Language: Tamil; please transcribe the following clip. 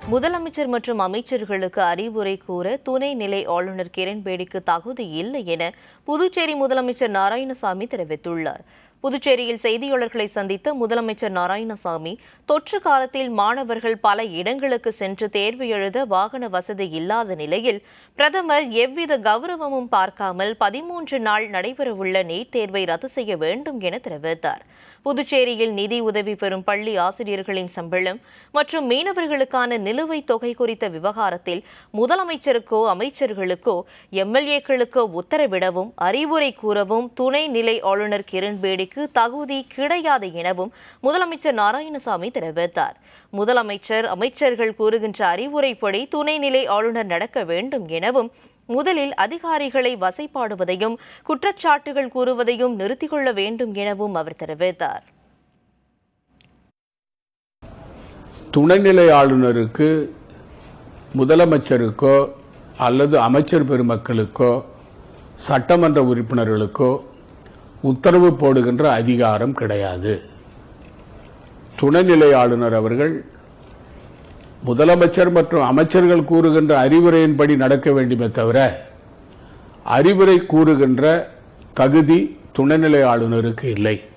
முதலமைச்சர் மற்றும் அமைச்சர்களுக்கு அறிவுரை கூற துணை நிலை ஆளுநர் கிரண்பேடிக்கு தகுதி இல்லை என புதுச்சேரி முதலமைச்சர் நாராயணசாமி தெரிவித்துள்ளார் புதுச்சேரியில் செய்தியாளர்களை சந்தித்த முதலமைச்சர் நாராயணசாமி தொற்று காலத்தில் மாணவர்கள் பல இடங்களுக்கு சென்று தேர்வு எழுத வாகன வசதி இல்லாத நிலையில் பிரதமர் எவ்வித கௌரவமும் பார்க்காமல் பதிமூன்று நாள் நடைபெறவுள்ள நீட் தேர்வை ரத்து செய்ய வேண்டும் என தெரிவித்தார் புதுச்சேரியில் நிதி உதவி பெறும் பள்ளி ஆசிரியர்களின் சம்பளம் மற்றும் மீனவர்களுக்கான நிலுவைத் தொகை குறித்த விவகாரத்தில் முதலமைச்சருக்கோ அமைச்சர்களுக்கோ எம்எல்ஏக்களுக்கோ உத்தரவிடவும் அறிவுரை கூறவும் துணை நிலை ஆளுநர் கிரண்பேடிக்கு தகுதி கிடையாது எனவும் முதலமைச்சர் நாராயணசாமி தெரிவித்தார் முதலமைச்சர் அமைச்சர்கள் கூறுகின்ற அறிவுரைப்படி துணைநிலை ஆளுநர் நடக்க வேண்டும் எனவும் முதலில் அதிகாரிகளை வசைபாடுவதையும் குற்றச்சாட்டுகள் கூறுவதையும் நிறுத்திக் கொள்ள வேண்டும் எனவும் அவர் தெரிவித்தார் துணைநிலை ஆளுநருக்கு முதலமைச்சருக்கோ அல்லது அமைச்சர் பெருமக்களுக்கோ சட்டமன்ற உறுப்பினர்களுக்கோ உத்தரவு போடுகின்ற அதிகாரம் கிடையாது துணைநிலை ஆளுநர் அவர்கள் முதலமைச்சர் மற்றும் அமைச்சர்கள் கூறுகின்ற அறிவுரையின்படி நடக்க வேண்டுமே தவிர அறிவுரை கூறுகின்ற தகுதி துணைநிலை ஆளுநருக்கு இல்லை